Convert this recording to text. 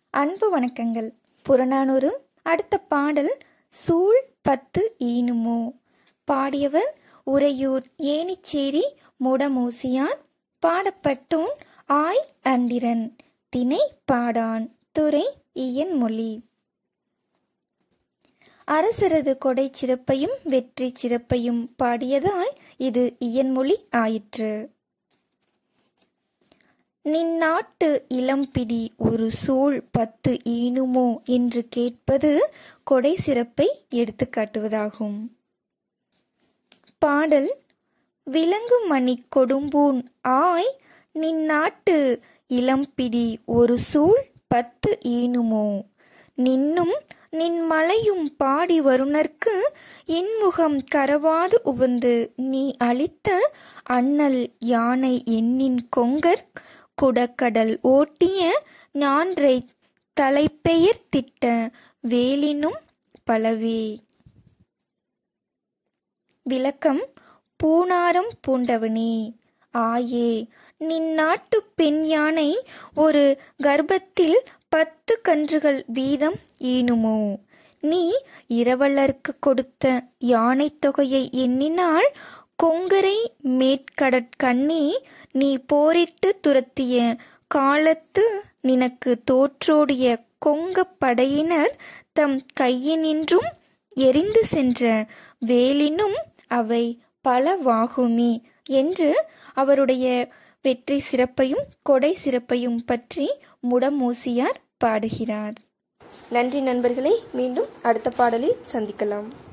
அன்பு வணக்கங்கள் புறநானூறும் அடுத்த பாடல் சூழ் பத்து ஈனுமோ பாடியவர் உறையூர் ஏனிச்சேரி முடமூசியான் பாடப்பட்டோன் ஆய் அண்டிரன் திணை பாடான் துறை இயன்மொழி அரசரது கொடை சிறப்பையும் வெற்றி சிறப்பையும் பாடியதால் இது இயன்மொழி ஆயிற்று நின்னாட்டு இளம்பிடி ஒரு சூழ் பத்து ஈனுமோ என்று கேட்பது கொடை சிறப்பை எடுத்துக்காட்டுவதாகும் பாடல் விலங்கு மணி கொடும்பூன் ஆய் நின்னாட்டு இளம்பிடி ஒரு சூழ் பத்து ஈனுமோ நின்னும் நின் மலையும் பாடி வருணர்க்கு இன்முகம் கரவாது உவந்து நீ அளித்த அண்ணல் யானை எண்ணின் கொங்கர் குடக்கடல் ஓட்டிய ஞான்றை தலைப்பெயர் திட்ட வேலினும் பலவே விளக்கம் பூனாரம் பூண்டவனே ஆயே நின் நாட்டு பெண் யானை ஒரு கர்ப்பத்தில் பத்து கன்றுகள் வீதம் ஈனுமோ நீ இரவலர்க்கு கொடுத்த யானை தொகையை எண்ணினால் கொங்கரை மேற்கடற்கண்ணி நீ போரிட்டு துரத்திய காலத்து நினக்கு தோற்றோடிய கொங்கப் படையினர் தம் கையினின்றும் எரிந்து சென்ற வேலினும் அவை பலவாகுமி என்று அவருடைய வெற்றி சிறப்பையும் கொடை சிறப்பையும் பற்றி முடமூசியார் பாடுகிறார் நன்றி நண்பர்களே மீண்டும் அடுத்த பாடலில் சந்திக்கலாம்